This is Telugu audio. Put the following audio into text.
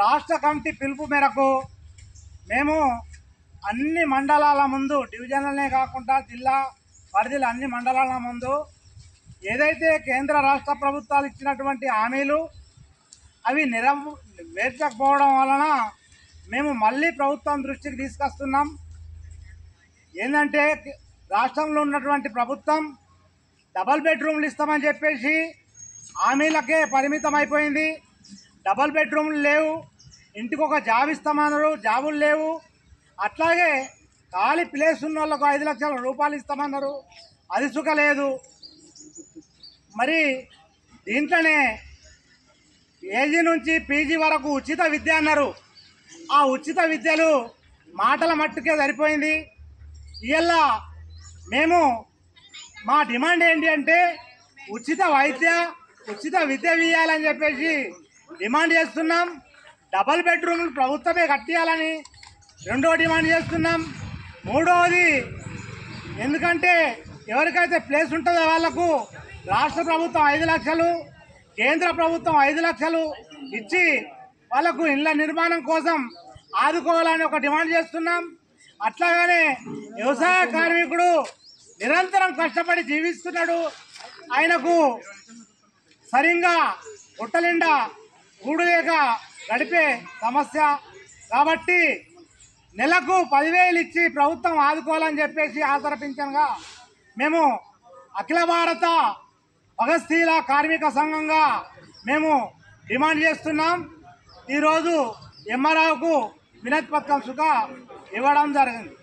రాష్ట్ర కమిటీ పిలుపు మేరకు మేము అన్ని మండలాల ముందు డివిజన్లనే కాకుండా జిల్లా పరిధిలో అన్ని మండలాల ముందు ఏదైతే కేంద్ర రాష్ట్ర ప్రభుత్వాలు ఇచ్చినటువంటి హామీలు అవి నెరవేర్చకపోవడం వలన మేము మళ్ళీ ప్రభుత్వం దృష్టికి తీసుకొస్తున్నాం ఏంటంటే రాష్ట్రంలో ఉన్నటువంటి ప్రభుత్వం డబల్ బెడ్రూమ్లు ఇస్తామని చెప్పేసి హామీలకే పరిమితం అయిపోయింది డబల్ బెడ్రూమ్లు లేవు ఇంటికి ఒక జాబ్ ఇస్తామన్నారు జాబులు లేవు అట్లాగే ఖాళీ ప్లేస్ ఉన్న వాళ్ళకు ఐదు లక్షల రూపాయలు ఇస్తామన్నారు అది సుఖ లేదు మరి దీంట్లోనే ఏజీ నుంచి పీజీ వరకు ఉచిత విద్య అన్నారు ఆ ఉచిత విద్యలు మాటల మట్టుకే సరిపోయింది ఇవాళ మేము మా డిమాండ్ ఏంటి అంటే ఉచిత వైద్య ఉచిత విద్య ఇవ్వాలని చెప్పేసి డిమాండ్ చేస్తున్నాం డబల్ బెడ్రూమ్లు ప్రభుత్వమే కట్టియాలని రెండో డిమాండ్ చేస్తున్నాం మూడవది ఎందుకంటే ఎవరికైతే ప్లేస్ ఉంటుందో వాళ్లకు రాష్ట్ర ప్రభుత్వం ఐదు లక్షలు కేంద్ర ప్రభుత్వం ఐదు లక్షలు ఇచ్చి వాళ్లకు ఇళ్ల నిర్మాణం కోసం ఆదుకోవాలని ఒక డిమాండ్ చేస్తున్నాం అట్లాగనే వ్యవసాయ కార్మికుడు నిరంతరం కష్టపడి జీవిస్తున్నాడు ఆయనకు సరిగ్గా పుట్టలిండా గూడు లేక గడిపే సమస్య కాబట్టి నెలకు పదివేలు ఇచ్చి ప్రభుత్వం ఆదుకోవాలని చెప్పేసి ఆసర పింఛన్గా మేము అఖిల భారత భగస్థీల కార్మిక సంఘంగా మేము డిమాండ్ చేస్తున్నాం ఈరోజు ఎంఆర్ఆకు వినతి పత్రం సుఖ ఇవ్వడం జరిగింది